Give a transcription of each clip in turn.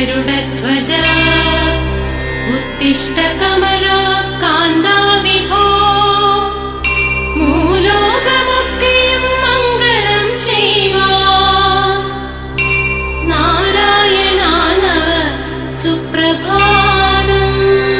गरुडध्वज उत्तिष्ठ कमला कान्दा विभो मूलोकमुक्तिं मङ्गलं चैवा नारायणानव सुप्रभातम्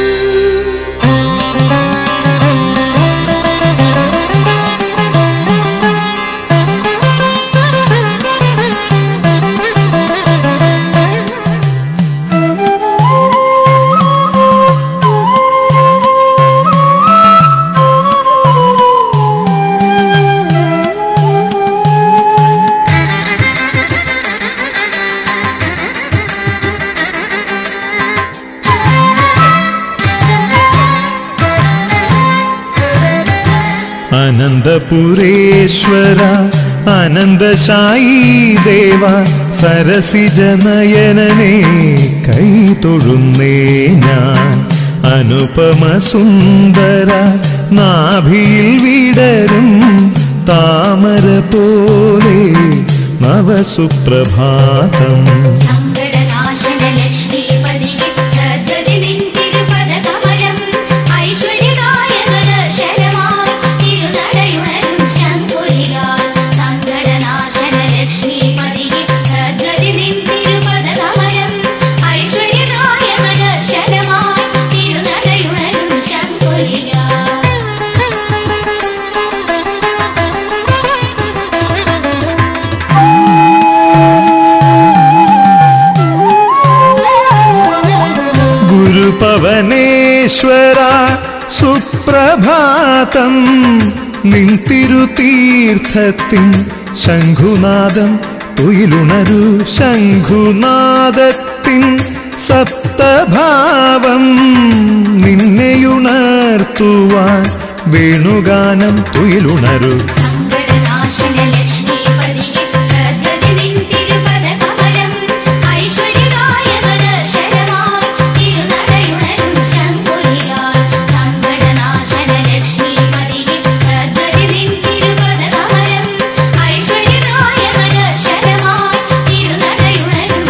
അനന്തപുരേശ്വര അനന്തശായി ദേവ സരസിജനയനനെ കൈതൊഴുന്നേ ഞാൻ അനുപമ സുന്ദര നാഭിയിൽ വിടരും താമര പോലെ നവസുപ്രഭാതം സങ്കടനാശന ലക്ഷ്മീപതിയെ സദ്ഗതി നിന്തിരുപദ കമലം ഐശ്വര്യദായക ദർശനമായി തിരുനടയുണരും ശങ്കുലികാൽ സങ്കടനാശന ലക്ഷ്മീപതിയെ സദ്ഗതി നിന്തിരുപദ കമലം ഐശ്വര്യദായക ദർശനമായി തിരുനടയുണരും ശങ്കുലികാൽ ഗുരുപവനേശ്വര സുപ്രഭാതം നിൻതിരുതീർത്ഥത്തിൻ ശംഖുനാദം തുയിലുണരു ശംഖുനാദത്തിൻ സപ്തഭാവം നിന്നെയുണർത്തുവാൻ വേണുഗാനം തുയിലുണരു സങ്കടനാശന ലക്ഷ്മീപതിയെ സദ്ഗതി നിന്തിരുപദ കമലം ഐശ്വര്യദായക ദർശനമായി തിരുനടയുണരും ശങ്കുലികാൽ സങ്കടനാശന ലക്ഷ്മീപതിയെ സദ്ഗതി നിന്തിരുപദ കമലം ഐശ്വര്യദായക ദർശനമായി തിരുനടയുണരും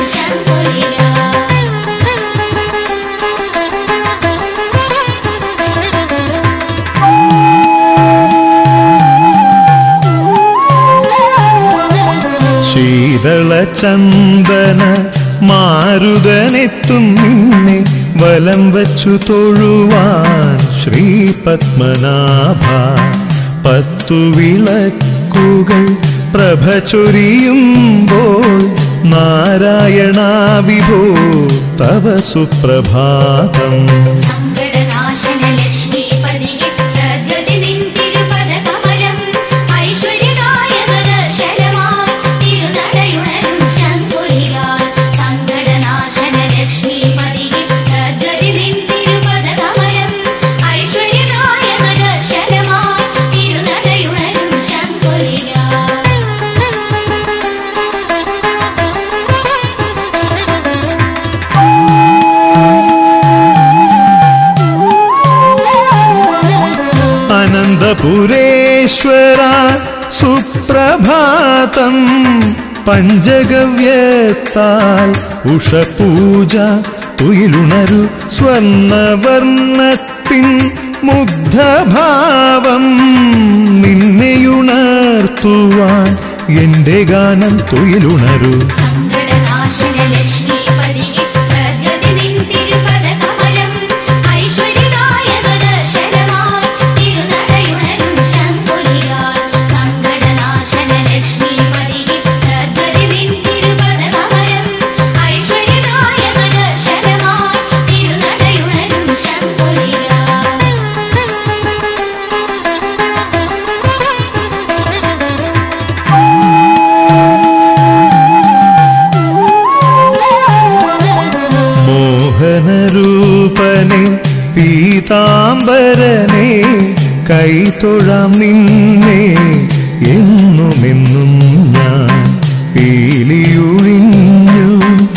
ശങ്കുലികാൽ ശീതളചന്ദന മാരുതനെത്തും നിന്നെ വലം വച്ചു തൊഴുവാൻ ശ്രീ പത്മനാഭ പത്തു വിളക്കുകൾ പ്രഭ ചൊരിയുമ്പോൾ നാരായണ വിഭോ തവ സുപ്രഭാതം സങ്കടനാശന ലക്ഷ്മീപതിയെ സദ്ഗതി നിന്തിരുപദ കമലം ഐശ്വര്യദായക ദർശനമായി തിരുനടയുണരും ശങ്കുലികാൽ സങ്കടനാശന ലക്ഷ്മീപതിയെ സദ്ഗതി നിന്തിരുപദ കമലം ഐശ്വര്യദായക ദർശനമായി തിരുനടയുണരും ശങ്കുലികാൽ അനന്തപുരേശ്വര സുപ്രഭാതം പഞ്ചഗവ്യത്താൽ ഉഷപൂജ തുയിലുണരു സ്വർണവർണ്ണത്തിൻ മുഗ്ധഭാവം നിന്നെയുണർത്തുവാൻ എന്റെ ഗാനം തുയിലുണരു സങ്കടനാശന ലക്ഷ്മീപതിയെ സദ്ഗതി നിന്തിരുപദ കമലം ഐശ്വര്യദായക ദർശനമായി തിരുനടയുണരും ശങ്കുലികാൽ സങ്കടനാശന ലക്ഷ്മീപതിയെ സദ്ഗതി നിന്തിരുപദ കമലം ഐശ്വര്യദായക ദർശനമായി തിരുനടയുണരും ശങ്കുലികാൽ മോഹനരൂപനെ പീതാംബരനെ കൈതൊഴാം നിന്നെ എന്നുമെന്നും ഞാൻ പീലിയുഴിഞ്ഞു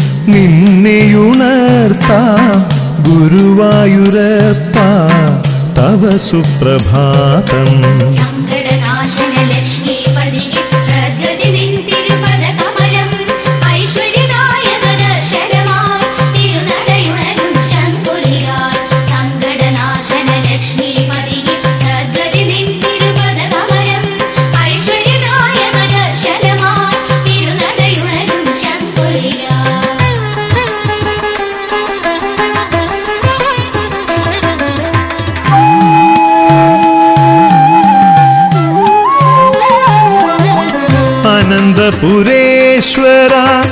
നിന്നെയുണർത്താം ഗുരുവായൂരപ്പ തവ സുപ്രഭാതം സങ്കടനാശന ലക്ഷ്മീപതിയെ സദ്ഗതി നിന്തിരുപദ കമലം ഐശ്വര്യദായക ദർശനമായി അനന്തപുരേശ്വര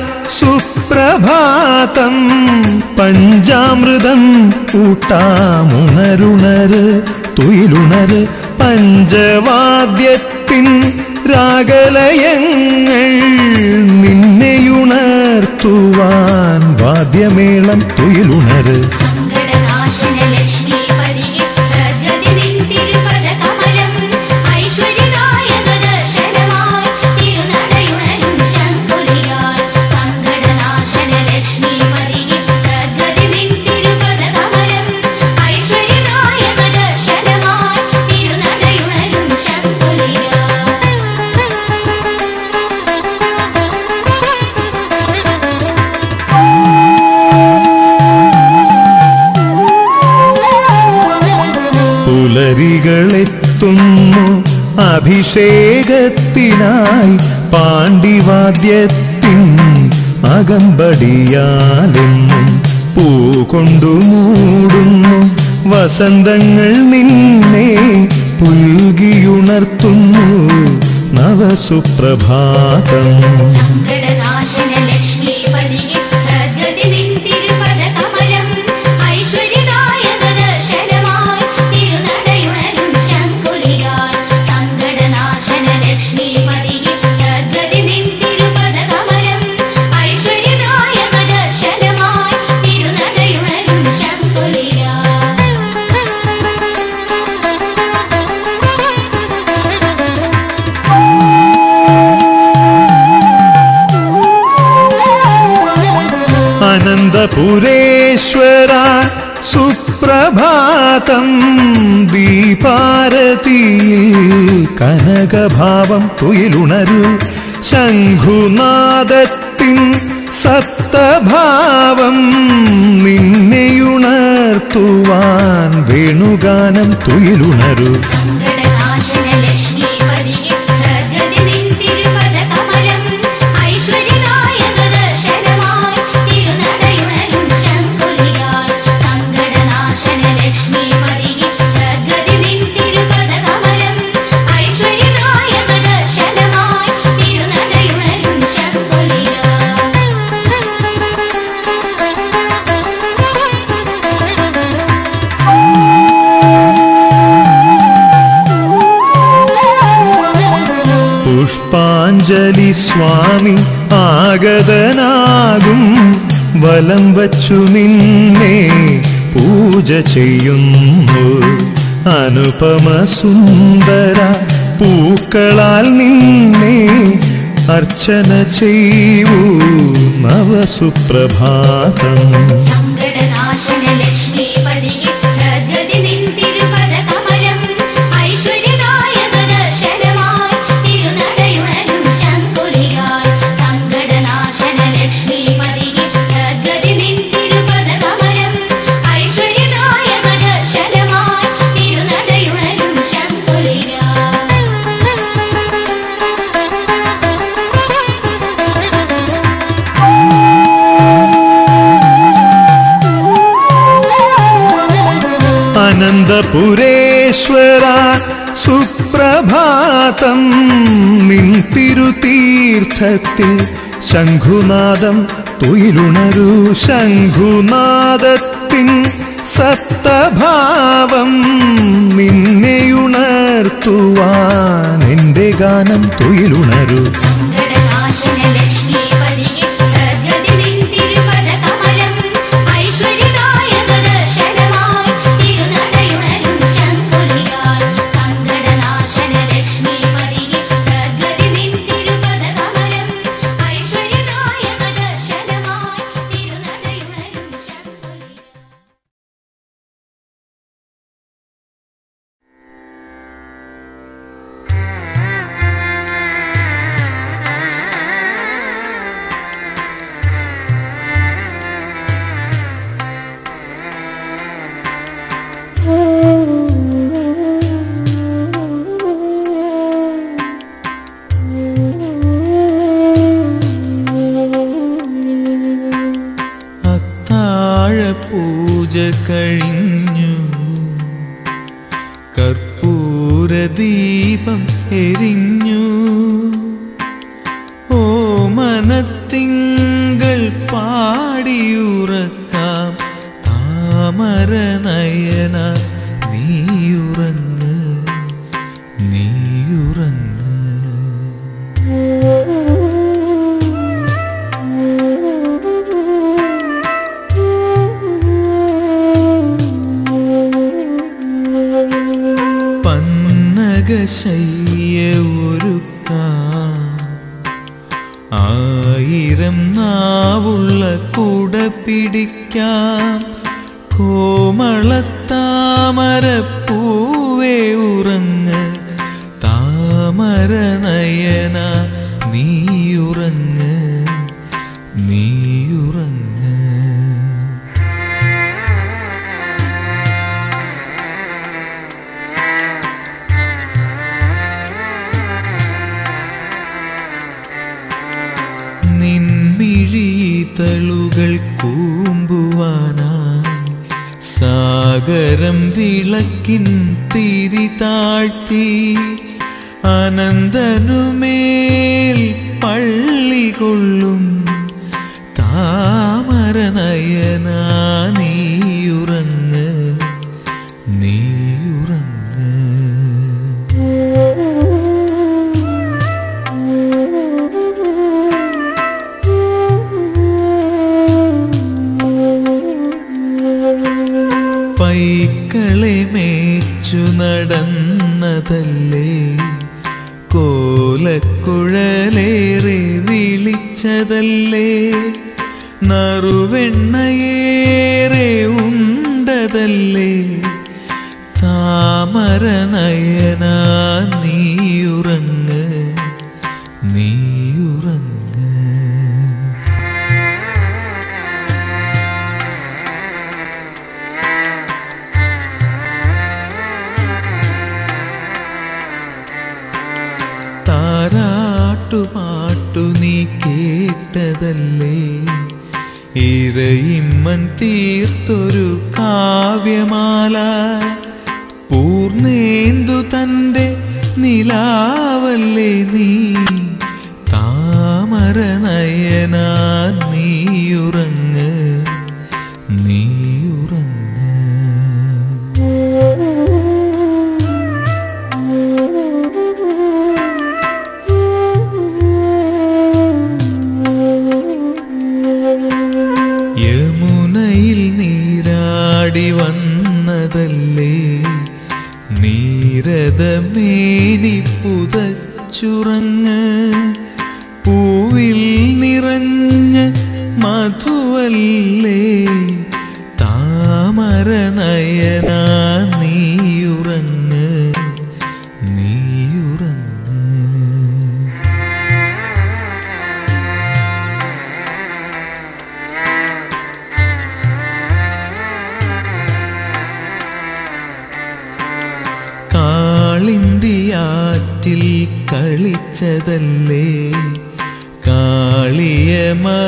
സുപ്രഭാതം പഞ്ചാമൃതം കൂട്ടാമുണരുണര് തുയിലുണര് പഞ്ചവാദ്യത്തിൻ രാഗലയങ്ങൾ നിന്നെയുണർത്തുവാൻ വാദ്യമേളം തുയിലുണര് സങ്കടനാശന ലക്ഷ്മി പരികെ സദ്ഗതി നിൻ തിരുപദ കമലം ഐശ്വര്യദായക ദർശനമായി തിരുനടയുണരും ശങ്കുലിയാൽ സങ്കടനാശന ലക്ഷ്മി പരികെ സദ്ഗതി നിൻ തിരുപദ കമലം ഐശ്വര്യദായക ദർശനമായി തിരുനടയുണരും പുലരികളെത്തുന്നു അഭിഷേകത്തിനായി പാണ്ഡിവാദ്യത്തിൻ അകമ്പടിയാലെന്നും പൂകൊണ്ടു മൂടുന്നു വസന്തങ്ങൾ നിന്നെ പുൽകിയുണർത്തുന്നു നവസുപ്രഭാതം സങ്കടനാശന ലക്ഷ്മി പരികെ സദ്ഗതി നിൻ തിരുപദ കമലം ഐശ്വര്യദായക ദർശനമായി തിരുനടയുണരും ശങ്കുലിയാൽ സങ്കടനാശന ലക്ഷ്മി പരികെ സദ്ഗതി നിൻ തിരുപദ കമലം ഐശ്വര്യദായക ദർശനമായി തിരുനടയുണരും അനന്തപുരേശ്വര സുപ്രഭാതം ദീപാരതിയിൽ കനകഭാവം തുയിലുണരു ശംഖുനാദത്തിൻ സപ്തഭാവം നിന്നെയുണർത്തുവാൻ വേണുഗാനം തുയിലുണരു സങ്കടനാശന ലക്ഷ്മി പരികെ സദ്ഗതി നിൻ തിരുപദ കമലം ഐശ്വര്യദായക ദർശനമായി തിരുനടയുണരും ശങ്കുലിയാൽ സങ്കടനാശന ലക്ഷ്മി പരികെ സദ്ഗതി നിൻ തിരുപദ കമലം ഐശ്വര്യദായക ദർശനമായി തിരുനടയുണരും പുഷ്പാഞ്ജലി സ്വാമി ആഗതനാകും വലം വച്ചു നിന്നെ പൂജ ചെയ്യുന്നു അനുപമ സുന്ദര പൂക്കളാൽ നിന്നെ അർച്ചന ചെയ്യൂ നവസുപ്രഭാതം സങ്കടനാശന ലക്ഷ്മി പരികെ സദ്ഗതി നിൻ തിരുപദ കമലം ഐശ്വര്യദായക ദർശനമായി തിരുനടയുണരും ശങ്കുലിയാൽ സങ്കടനാശന ലക്ഷ്മി പരികെ സദ്ഗതി നിൻ തിരുപദ കമലം ഐശ്വര്യദായക ദർശനമായി തിരുനടയുണരും അനന്തപുരേശ്വര സുപ്രഭാതം നിൻ തിരുതീർത്ഥത്തിൽ ശംഖുനാദം തുയിലുണരൂ ശംഖുനാദത്തിൻ സപ്തഭാവം നിന്നെയുണർത്തുവാൻ എൻ്റെ ഗാനം തുയിലുണരൂ സങ്കടനാശന ലക്ഷ്മി പരികെ സദ്ഗതി നിൻ തിരുപദ കമലം ഐശ്വര്യദായക ദർശനമായി തിരുനടയുണരും ശങ്കുലിയാൽ സങ്കടനാശന ലക്ഷ്മി പരികെ സദ്ഗതി നിൻ തിരുപദ കമലം ഐശ്വര്യദായക ദർശനമായി തിരുനടയുണരും ശങ്കുലിയാൽ അത്താഴ പൂജ കഴിഞ്ഞു കർപ്പൂര ദീപം എരിഞ്ഞു ഓ തിങ്കൾ പാടിയുറക്കാം താമര നയന നീയുറങ്ങ് നീയുറങ്ങ് പന്നകശയ്യ ഒരുക്കാം ആയിരം നാവുള്ള കുട പിടിക്കാം കോമളത്താമരപ്പൂവേ ഉറങ്ങ് താമര നയന നീയുറങ്ങ് നീയുറങ്ങ് നിൻമിഴിതളുകൾ കൂമ്പുവാനായി സാഗരം വിളക്കിൻ തിരി താഴ്ത്തി അനന്തനുമേൽ പള്ളി കൊള്ളും താമര നയന നീയുറങ്ങ് നീയുറങ്ങ് പൈക്കളെ മേച്ചു നടന്നതല്ലേ കോലക്കുഴലേറെ വിളിച്ചതല്ലേ നറുവെണ്ണയേറെ ഉണ്ടതല്ലേ താമര നയന നീയുറങ്ങ് നീയുറങ്ങ് താരാട്ടുപാട്ടു നീ കേട്ടതല്ലേ ഇരയിമ്മൻ തീർത്തൊരു കാവ്യമാല പൂർണേന്ദു തൻ്റെ നിലാവല്ലേ നീ താമര നയന നീയുറങ്ങ് നീയുറങ്ങ് യമുനയിൽ നീരാടി വന്നതല്ലേ നീരതമേനി പുതച്ചുറങ്ങ് പൂവിൽ നിറഞ്ഞ മധുവല്ലേ താമര നയന നീയുറങ്ങ് നീയുറങ്ങ് കാളിന്തിയാറ്റിൽ കളിച്ചതല്ലേ കാളിയ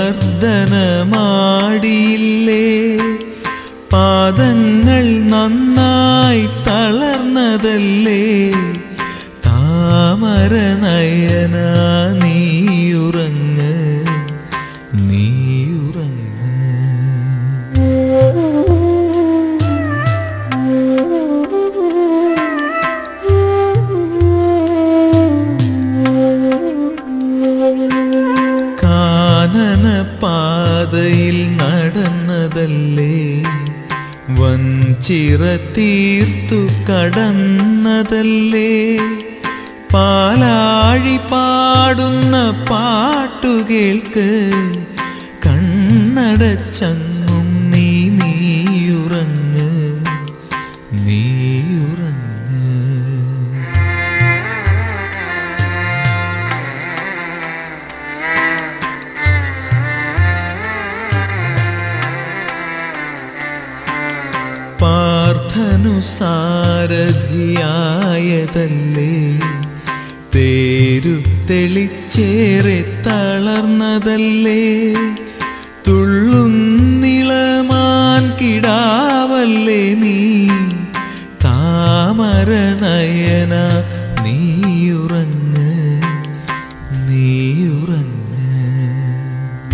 മർദ്ദനമാടിയില്ലേ പാദങ്ങൾ നന്നായി തളർന്നതല്ലേ താമര നയന നീയുറങ്ങ് നീയുറങ്ങ് കാനന പാതയിൽ നടന്നതല്ലേ വഞ്ചിറ തീർത്തു കടന്നതല്ലേ പാലാഴി പാടുന്ന പാട്ടു കേൾക്ക് കണ്ണടച്ചങ്ങും നീ നീയുറങ്ങ് നീയുറങ്ങ് പാർത്ഥനു സാരഥിയായതല്ലേ തേരു തെളിച്ചേറെ തളർന്നതല്ലേ തുള്ളുന്നിളമാൻ കിടാവല്ലേ നീ താമര നയന നീയുറങ്ങ് നീയുറങ്ങ്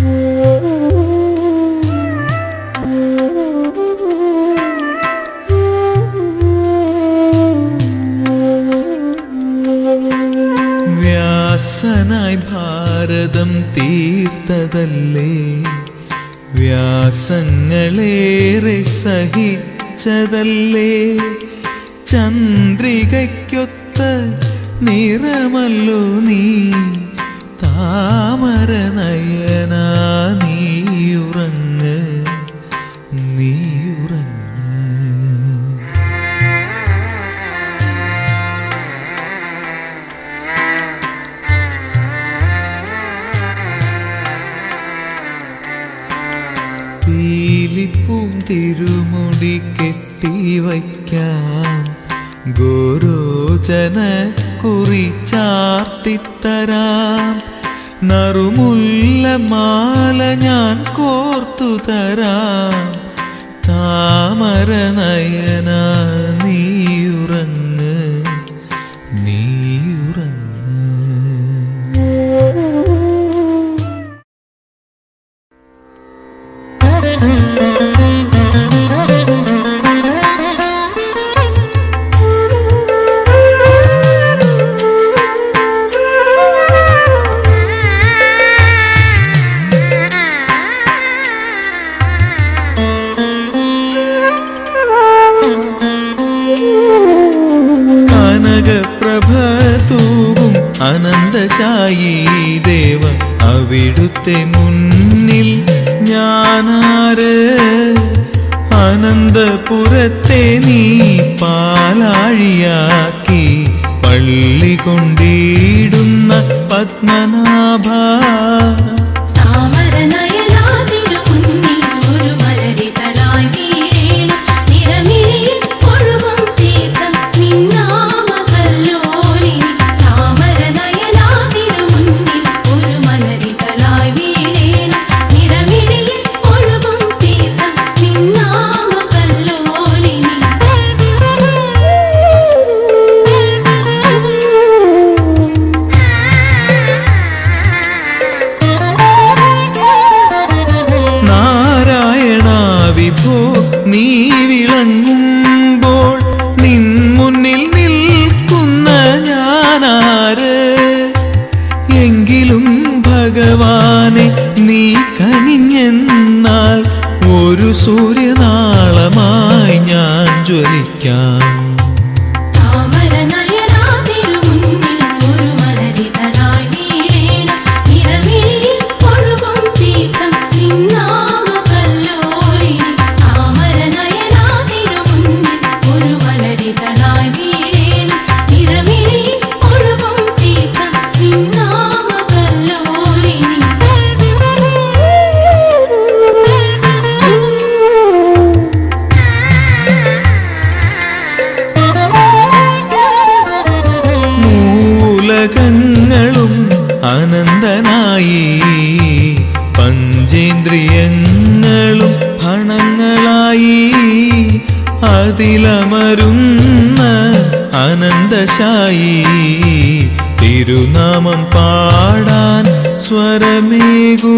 ത്രസങ്ങളേറെ സഹിച്ചതല്ലേ ചന്ദ്രികയ്ക്കൊത്ത നിറമല്ലോ നീ താമര നയന നീയുറങ്ങ് നീയുറങ്ങ് പീലിപ്പൂം തിരുമുടി കെട്ടിവയ്ക്കാം ഗോരോചന കുറിച്ചാർത്തിത്തരാം നറുമുല്ല മാല ഞാൻ കോർത്തു തരാം താമര നയന നീയുറങ്ങ് നീയുറങ്ങ് കനകപ്രഭ തൂവും അനന്തശായി ദേവ അവിടുത്തെ മുന്നിൽ ഞാനാര് അനന്തപുരത്തെ നീ പാലാഴിയാക്കി പള്ളി കൊണ്ടിടുന്ന പത്മനാഭ താമരനയനാതിരുമുന്നിൽ ഒരു മലരിതളായി വീഴേണം. നിറമിഴിയിൽ ഒഴുകും തീർത്ഥം നിന്നാമകല്ലോലിനി. താമരനയനാതിരുമുന്നിൽ ഒരു മലരിതളായി വീഴേണം. നിറമിഴിയിൽ ഒഴുകും തീർത്ഥം നിന്നാമകല്ലോലിനി. നാരായണ വിഭോ നീ വിളങ്ങുമ്പോൾ നിൻ മുന്നിൽ നിൽക്കുന്ന ഞാനാര് എങ്കിലും ഭഗവാനെ നീ കനിഞ്ഞെന്നാൽ ഒരു സൂര്യനാളമായി ഞാൻ ജ്വലിക്കാം താമരനയനാതിരുമുന്നിൽ ഒരു മലരിതളായി വീഴേണം. നിറമിഴിയിൽ ഒഴുകും തീർത്ഥം നിന്നാമകല്ലോലിനി. താമരനയനാതിരുമുന്നിൽ ഒരു മലരിതളായി വീഴേണം. നിറമിഴിയിൽ ഒഴുകും തീർത്ഥം നിന്നാമകല്ലോലിനി. മൂലകങ്ങളും അനന്തനായി പഞ്ചേന്ദ്രിയങ്ങളും ഫണങ്ങളായി അതിലമരുന്ന അനന്തശായി തിരുനാമം പാടാൻ സ്വരമേകൂ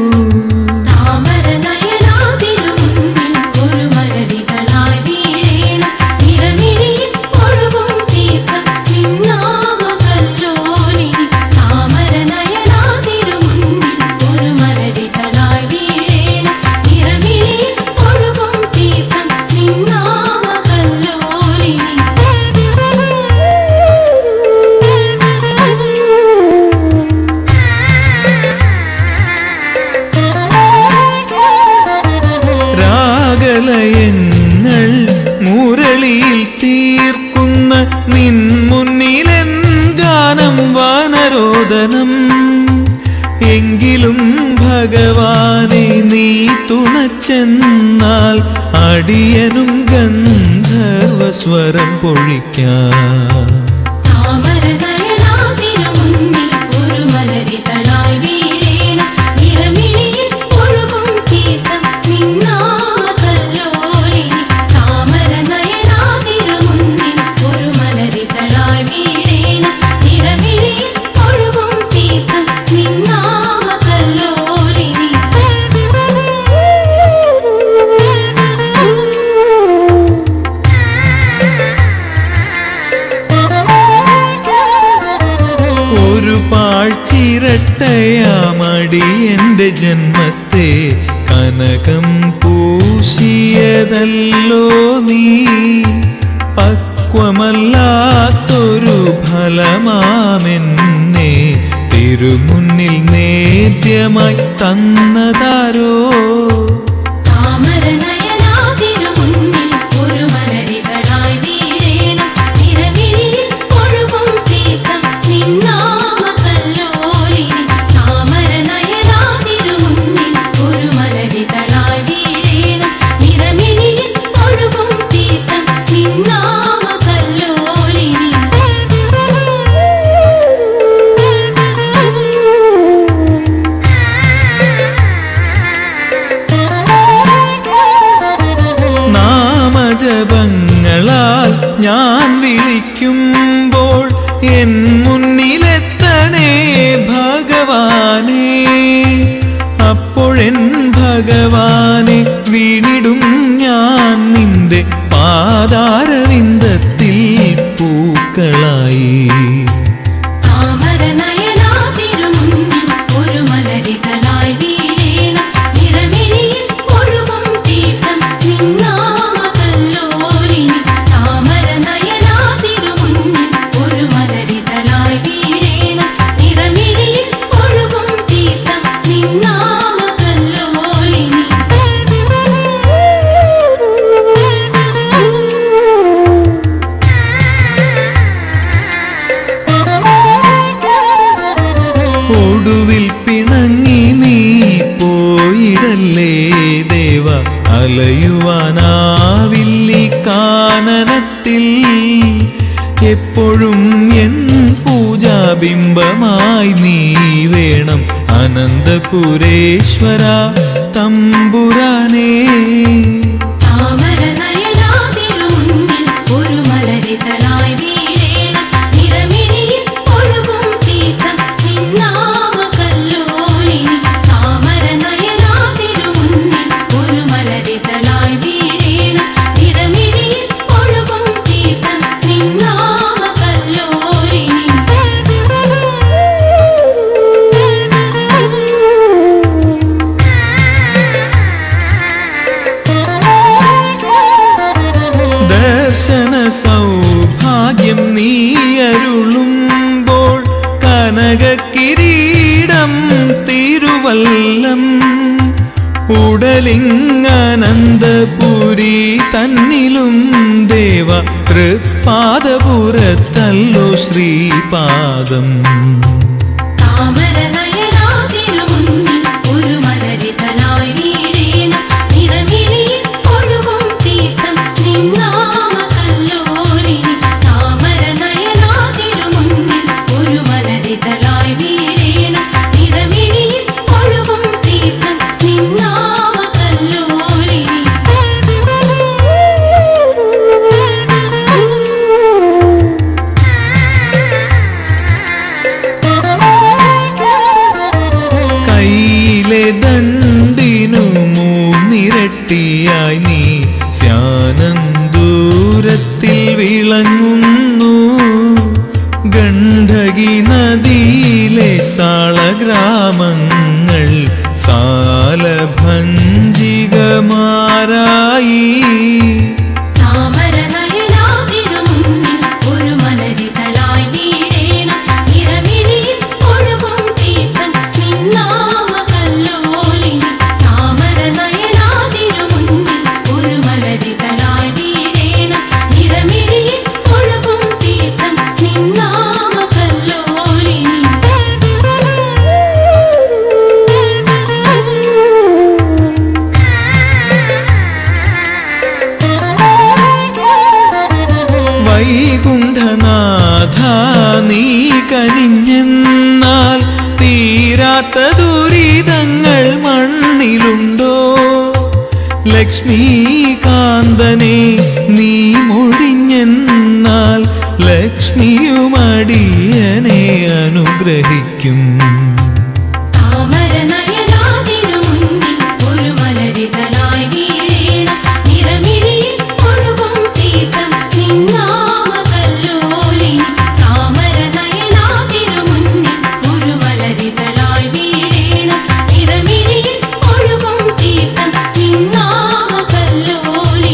താമരനയനാതിരുമുന്നിൽ ഒരു മലരിതളായി വീഴേണം. നിറമിഴിയിൽ ഒഴുകും തീർത്ഥം നിന്നാമകല്ലോലിനി. താമരനയനാതിരുമുന്നിൽ ഒരു മലരിതളായി വീഴേണം. നിറമിഴിയിൽ ഒഴുകും തീർത്ഥം നിന്നാമകല്ലോലിനി. രാഗലയങ്ങൾ മുരളിയിൽ തീർക്കുന്ന നിൻ മുന്നിലെൻ ഗാനം വാനരോദനം എങ്കിലും ഭഗവാനെ നീ തുണച്ചെന്നാൽ അടിയനും ഗന്ധർവസ്വരം പൊഴിക്കാം താമരനയനാതിരുമുന്നിൽ ഒരു മലരിതളായി വീഴേണം. നിറമിഴിയിൽ ഒഴുകും തീർത്ഥം നിന്നാമകല്ലോലിനി. താമരനയനാതിരുമുന്നിൽ ഒരു മലരിതളായി വീഴേണം. നിറമിഴിയിൽ ഒഴുകും തീർത്ഥം നിന്നാമകല്ലോലിനി. ഒരു പാഴ്ചിരട്ടയാമടി എൻ്റെ ജന്മത്തെ കനകം ചെയ്തതല്ലോ നീ പക്വമല്ലാത്തൊരു ഫലമാമെന്നെ തിരുമുന്നിൽ നേദ്യമായി തന്നതാരോ താമരനയനാതിരുമുന്നിൽ ഒരു മലരിതളായി വീഴേണം നിറമിഴിയിൽ ഒഴുകും തീർത്ഥം നിന്നാമകല്ലോലിനി താമരനയനാതിരുമുന്നിൽ ഒരു മലരിതളായി വീഴേണം നിറമിഴിയിൽ ഒഴുകും തീർത്ഥം നാമജപങ്ങളാൽ ഞാൻ വിളിക്കുമ്പോൾ എൻ മുന്നിലെത്തണേ ഭഗവാനേ അപ്പോഴെൻ ഭഗവാനെ വീണിടും ഞാൻ നിന്റെ പാതാരവിന്ദത്തിൽ പൂക്കളായി താമരനയനാതിരുമുന്നിൽ ഒരു മലരിതളായി വീഴേണം നിറമിഴിയിൽ ഒഴുകും തീർത്ഥം നിന്നാമകല്ലോലിനി താമരനയനാതിരുമുന്നിൽ ഒരു മലരിതളായി വീഴേണം നിറമിഴിയിൽ ഒഴുകും തീർത്ഥം നിന്നാമകല്ലോലിനി ഒടുവിൽ പിണങ്ങി നീ പോയിടല്ലേ ദേവ അലയുവാനാവില്ലി കാനനത്തിൽ എപ്പോഴും എൻ പൂജാബിംബമായി നീ വേണം അനന്തപുരേശ്വര തമ്പുരാനേ താമരനയനാതിരുമുന്നിൽ ഒരു മലരിതളായി വീഴേണം നിറമിഴിയിൽ ഒഴുകും തീർത്ഥം നിന്നാമകല്ലോലിനി താമരനയനാതിരുമുന്നിൽ ഒരു മലരിതളായി വീഴേണം നിറമിഴിയിൽ ഒഴുകും തീർത്ഥം നിന്നാമകല്ലോലിനി ദർശന സൗഭാഗ്യം നീ അരുളുമ്പോൾ കനക കിരീടം തിരുവല്ലം ഉടലിങ്ങനന്തപുരി തന്നിലും ദേവ തൃപ്പാദപുരത്തല്ലോ ശ്രീപാദം താമരനയനാതിരുമുന്നിൽ ഒരു മലരിതളായി വീഴേണം നിറമിഴിയിൽ ഒഴുകും തീർത്ഥം നിന്നാമകല്ലോലിനി താമരനയനാതിരുമുന്നിൽ ഒരു മലരിതളായി വീഴേണം നിറമിഴിയിൽ ഒഴുകും തീർത്ഥം നിന്നാമകല്ലോലിനി കയ്യിലെ ദണ്ടിനു മൂന്നിരട്ടിയായി നീ സ്യാനന്തൂരത്തിൽ വിളങ്ങുന്നു ഗണ്ഡകി നദിയിലെ സാളഗ്രാമങ്ങൾ സാലഭഞ്ജികമാരായി താമരനയനാതിരുമുന്നിൽ ഒരു മലരിതളായി വീഴേണം നിറമിഴിയിൽ ഒഴുകും തീർത്ഥം നിന്നാമകല്ലോലിനി താമരനയനാതിരുമുന്നിൽ ഒരു മലരിതളായി വീഴേണം നിറമിഴിയിൽ ഒഴുകും തീർത്ഥം നിന്നാമകല്ലോലിനി വൈകുണ്ഠനാഥ നീ കനിഞ്ഞെന്നാൽ തീരാത്ത ദുരിതങ്ങൾ മണ്ണിലുണ്ടോ ലക്ഷ്മീകാന്തനെ നീ മൊഴിഞ്ഞെന്നാൽ ലക്ഷ്മിയുമടിയനെ അനുഗ്രഹിക്കും താമരനയനാതിരുമുന്നിൽ ഒരു മലരിതളായി വീഴേണം നിറമിഴിയിൽ ഒഴുകും തീർത്ഥം നിന്നാമകല്ലോലിനി താമരനയനാതിരുമുന്നിൽ ഒരു മലരിതളായി വീഴേണം നിറമിഴിയിൽ ഒഴുകും തീർത്ഥം നിന്നാമകല്ലോലിനി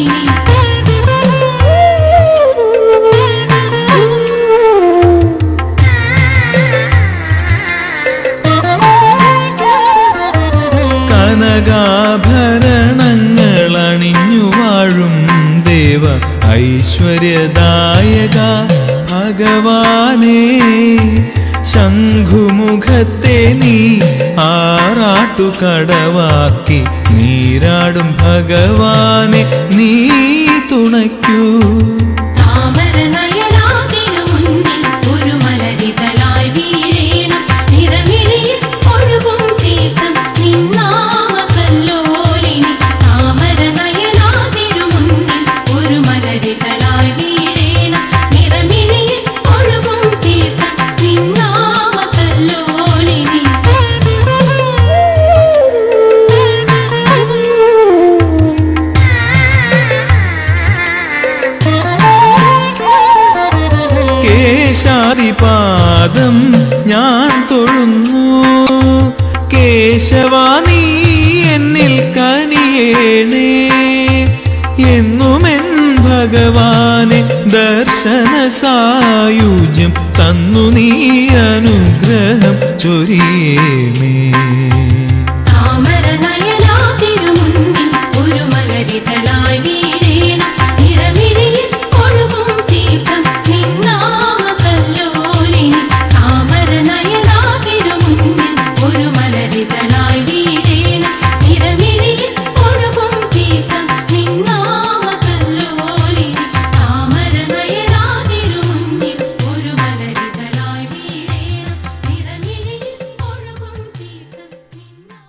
ഐശ്വര്യദായക ഭഗവാനേ ശംഖുമുഖത്തെ നീ ആറാട്ടുകടവാക്കി നീരാടും ഭഗവാനെ നീ തുണയ്ക്കൂ താമര നയനാതിരു മുന്നിൽ ഒരു മലരിതളായി വീഴേണം നിറമിഴിയിൽ ഒഴുകും തീർത്ഥം നിന്നാമ കല്ലോലിനി താമര നയനാതിരു മുന്നിൽ ഒരു മലരിതളായി വീഴേണം നിറമിഴിയിൽ ഒഴുകും തീർത്ഥം നിന്നാമ കല്ലോലിനി കേശാദിപാദം ഞാൻ തൊഴുന്നു കേശവ നീ എന്നിൽ കനിയേണേ എന്നുമെൻ ഭഗവാനെ ദർശന സായുജ്യം തന്നു നീ അനുഗ്രഹം ചൊരിയേണേ താമര നയനാതിരു മുന്നിൽ ഒരു മലരിതളായി വീഴേണം നിറമിഴിയിൽ ഒഴുകും തീർത്ഥം നിന്നാമ കല്ലോലിനി താമര നയനാതിരു മുന്നിൽ ഒരു മലരിതളായി വീഴേണം നിറമിഴിയിൽ ഒഴുകും തീർത്ഥം നിന്നാമ കല്ലോലിനി താമര നയനാതിരു മുന്നിൽ ഒരു മലരിതളായി വീഴേണം നിറമിഴിയിൽ ഒഴുകും തീർത്ഥം നിന്നാമ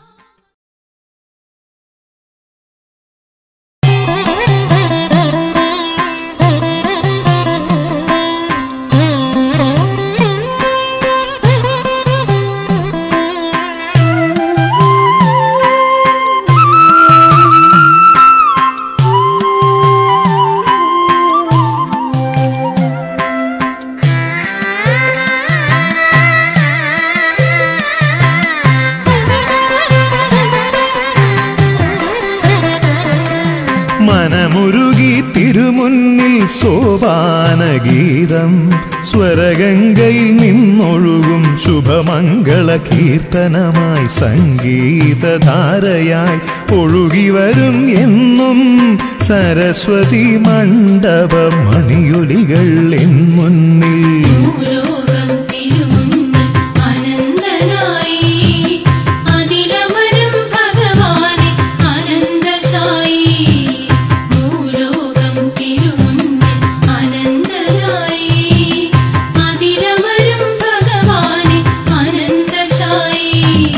മനമുരുകി തിരുമുന്നിൽ സോപാനഗീതം സ്വരഗംഗയിൽ നിന്നൊഴുകും ശുഭമംഗള കീർത്തനമായി സംഗീതധാരയായി ഒഴുകി വരും എന്നും സരസ്വതി മണ്ഡപ മണിയൊലികൾ എൻ മുന്നിൽ ഭൂലോകം തിരുമുന്നിൽ അനന്തനായി അതിലമരും ഭഗവാനെ അനന്തശായി ഭൂലോകം തിരുമുന്നിൽ അനന്തനായി അതിലമരും ഭഗവാനെ അനന്തശായി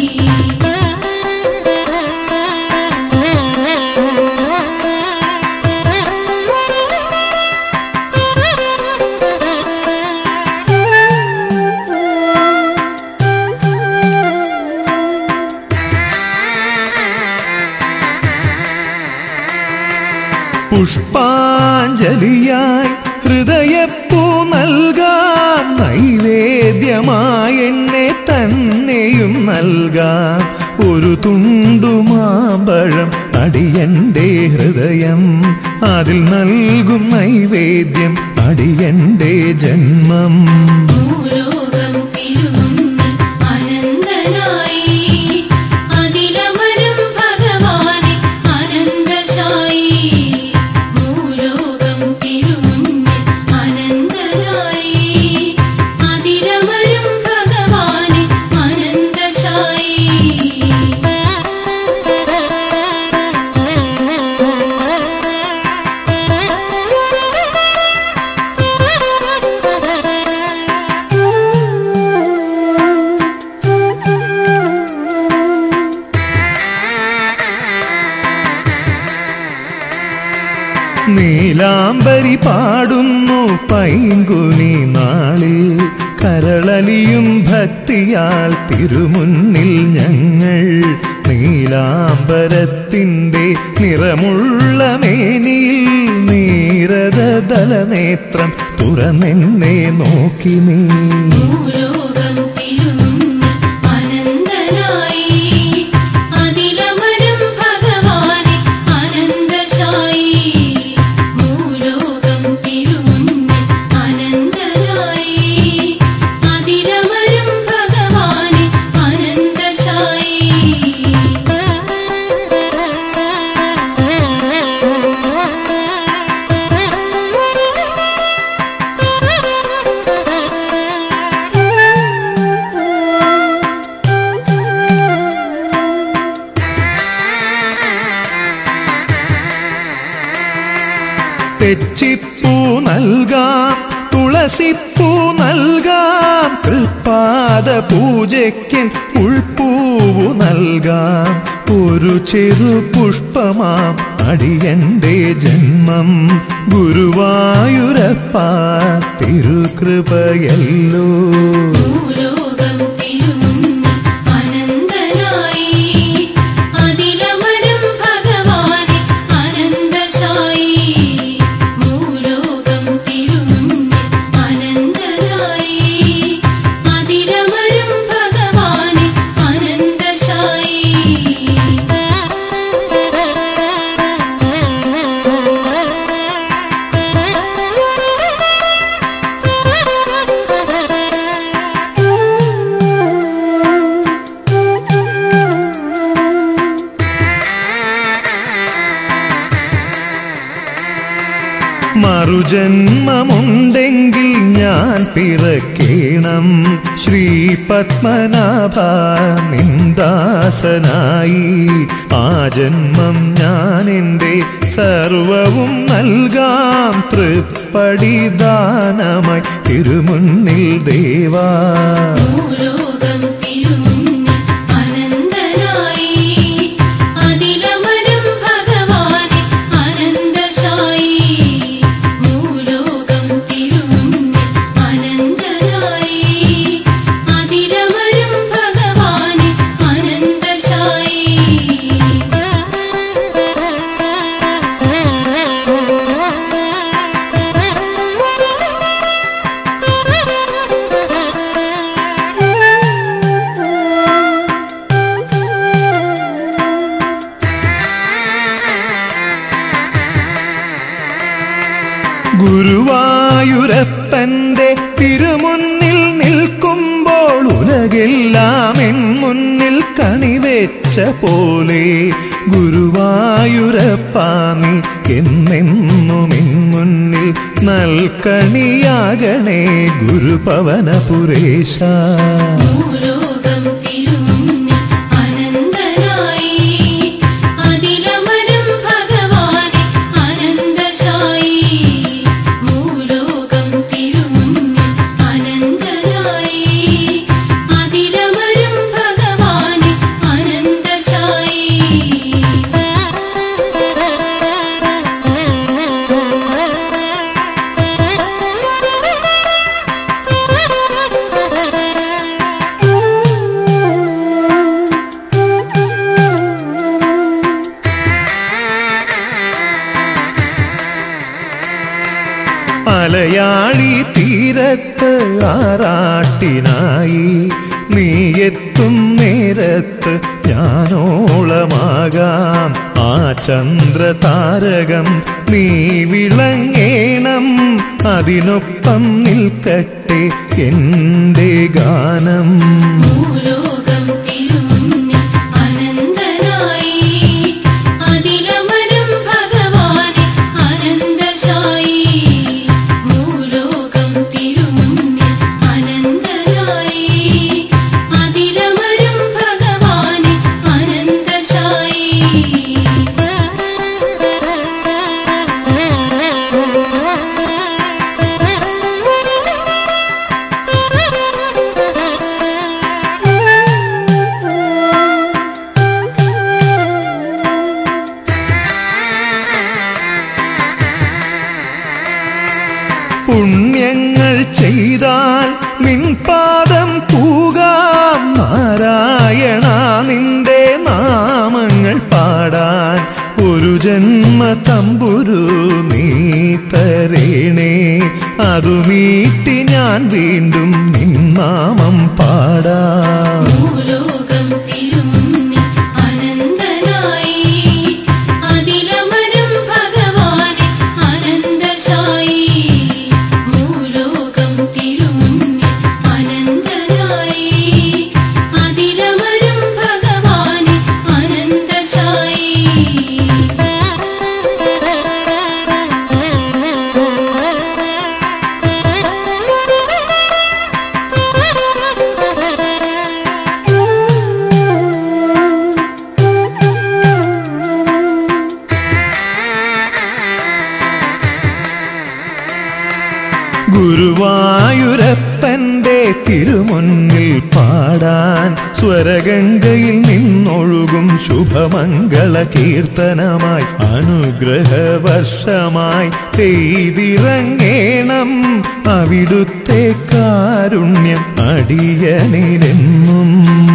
പുഷ്പാഞ്ജലിയായി ഹൃദയപ്പൂ നൽകാം നൈവേദ്യമായി എന്നെ തന്നെയും നൽകാം ഒരു തുണ്ടുമാമ്പഴം അടിയന്റെ ഹൃദയം അതിൽ നൽകും നൈവേദ്യം അടിയന്റെ ജന്മം ഭൂലോകം തിരുമുന്നിൽ അനന്തനായി അതിലമരും ഭഗവാനെ അനന്തശായി ഭൂലോകം തിരുമുന്നിൽ അനന്തനായി അതിലമരും ഭഗവാനെ അനന്തശായി നീലാംബരി പാടുന്നു പൈങ്കുനി നാളിൽ കരളലിയും ഭക്തിയാൽ തിരുമുന്നിൽ ഞങ്ങൾ നീലാംബരത്തിൻ്റെ നിറമുള്ള മേനിയിൽ നീരദല നേത്രം തുറന്നെന്നെ നോക്കി നീ ഭൂലോകം തിരുമുന്നിൽ അനന്തനായി അതിലമരും ഭഗവാനെ അനന്തശായി ഭൂലോകം തിരുമുന്നിൽ അനന്തനായി അതിലമരും ഭഗവാനെ അനന്തശായി Thank you. തെച്ചിപ്പൂ നൽകാം തുളസിപ്പൂ നൽകാം തൃപ്പാദ പൂജയ്ക്കൻ ഉൾപ്പൂവു നൽകാം ഒരു ചെറു പുഷ്പമാം അടിയന്റെ ജന്മം ഗുരുവായൂരപ്പ തിരുകൃപയല്ലോ ഭൂലോകം തിരുമുന്നിൽ അനന്തനായി അതിലമരും ഭഗവാനെ അനന്തശായി ഭൂലോകം തിരുമുന്നിൽ അനന്തനായി അതിലമരും ഭഗവാനെ അനന്തശായി മറുജന്മമുണ്ടെങ്കിൽ ഞാൻ പിറക്കേണം ശ്രീ പത്മനാഭ നിന്ദാസനായി ആ ജന്മം ഞാൻ എൻ്റെ സർവവും നൽകാം തൃപ്പടി ദാനമായി തിരുമുന്നിൽ ദേവാ ഭൂലോകം തിരുമുന്നിൽ അനന്തനായി അതിലമരും ഭഗവാനെ അനന്തശായി ഭൂലോകം തിരുമുന്നിൽ അനന്തനായി അതിലമരും ഭഗവാനെ അനന്തശായി ഗുരുവായൂരപ്പന്റെ തിരുമുന്നിൽ നിൽക്കുമ്പോൾ ഉലകെല്ലാം എൻ മുന്നിൽ കണിവെച്ച പോലെ ഗുരുവായൂരപ്പ നീ എന്നെന്നും എൻ മുന്നിൽ നൽകണിയാകണേ ഗുരുപവനപുരേശ ഭൂലോകം തിരുമുന്നിൽ അനന്തനായി അതിലമരും ഭഗവാനെ അനന്തശായി ഭൂലോകം തിരുമുന്നിൽ അനന്തനായി അതിലമരും ഭഗവാനെ അനന്തശായി അലയാഴി തീരത്ത് ആറാട്ടിനായി നീ എത്തും നേരത്ത് ഞാനോളമാകാം ആ ചന്ദ്രതാരകം നീ വിളങ്ങേണം അതിനൊപ്പം നിൽക്കട്ടെ എൻ്റെ ഗാനം ഭൂലോകം തിരുമുന്നിൽ അനന്തനായി അതിലമരും ഭഗവാനെ അനന്തശായി ഭൂലോകം തിരുമുന്നിൽ അനന്തനായി അതിലമരും ഭഗവാനെ അനന്തശായി പുണ്യങ്ങൾ ചെയ്താൽ നിൻ പാദം പൂകാം നാരായണ നിന്റെ നാമങ്ങൾ പാടാൻ ഒരു ജന്മ തമ്പുരു നീ തരേണേ അതു നീട്ടി ഞാൻ വീണ്ടും നിൻ നാമം പാടാം ഭൂലോകം തിരുമുന്നിൽ അനന്തനായി അതിലമരും ഭഗവാനെ അനന്തശായി ഭൂലോകം തിരുമുന്നിൽ അനന്തനായി അതിലമരും ഭഗവാനെ അനന്തശായി Thank you. ഗുരുവായൂരപ്പന്റെ തിരുമുന്നിൽ പാടാൻ സ്വരഗംഗയിൽ നിന്നൊഴുകും ശുഭമംഗള കീർത്തനമായി അനുഗ്രഹവർഷമായി പെയ്തിറങ്ങേണം അവിടുത്തെ കാരുണ്യം അടിയനിലെന്നും